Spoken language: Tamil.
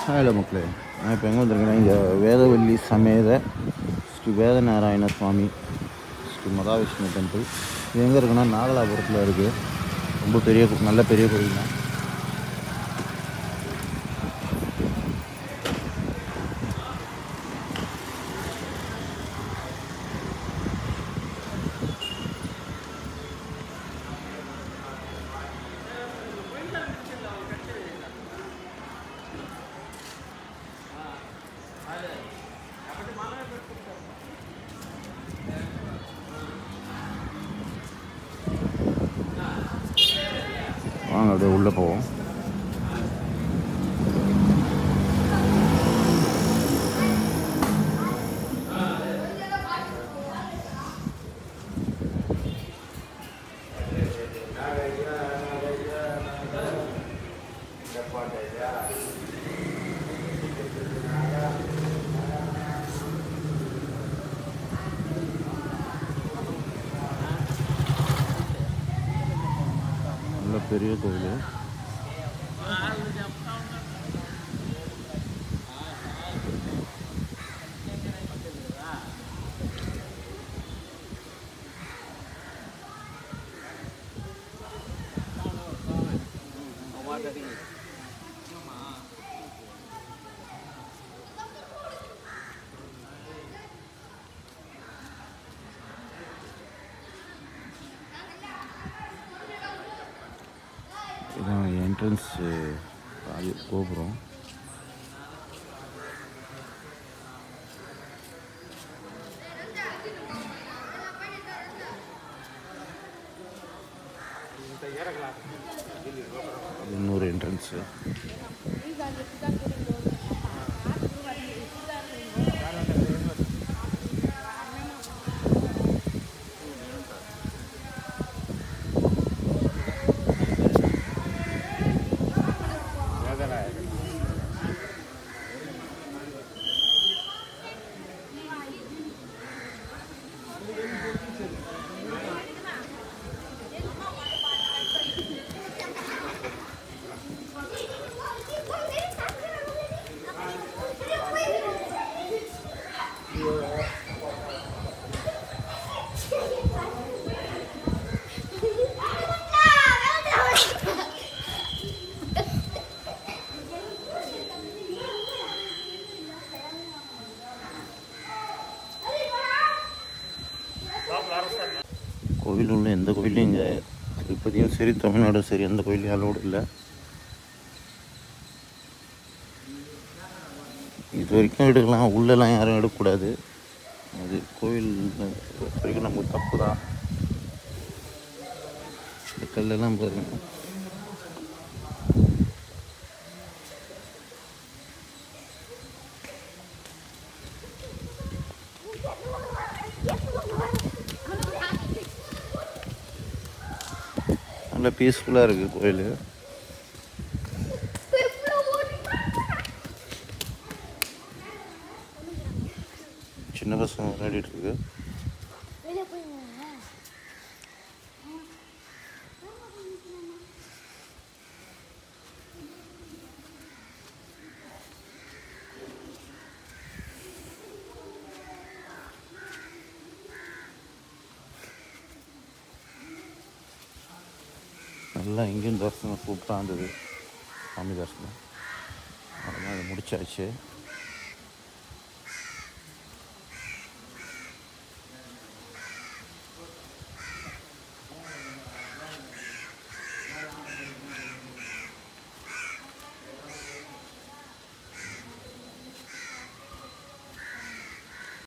ஹலோ மக்களே நான் இப்போ எங்கே வந்திருக்கேன்னா இங்கே வேதவல்லி சமேத ஸ்ரீ வேதநாராயண சுவாமி ஸ்ரீ மகாவிஷ்ணு டெம்பிள் இது எங்கே இருக்குன்னா நாகலாபுரத்தில் இருக்குது ரொம்ப பெரிய கோ- நல்ல பெரிய கோயில் தான் வாங்க அப்படியே உள்ளே போவோம் நல்ல பெரிய கோயில் இதான் என்ட்ரன்ஸ் கோபுரம் இன்னொரு என்ட்ரன்ஸு கோவில் உள்ள எந்த கோயிலையும் இங்கே திருப்பதியும் சரி தமிழ்நாடும் சரி எந்த கோயிலையும் அலோடு இல்லை இது வரைக்கும் எடுக்கலாம் உள்ளெல்லாம் யாரும் எடுக்கக்கூடாது அது கோவில் வரைக்கும் நமக்கு தப்பு தான் இந்த கல்லெல்லாம் பாருங்க நல்ல பீஸ்ஃபுல்லாக இருக்குது கோயில் சின்ன பசங்க விளையாடிட்டு இருக்கு நல்லா இங்கேயும் தரிசனம் சூப்பராக இருந்தது சாமி தரிசனம் அவ்வளோதான் அதை முடிச்சாச்சு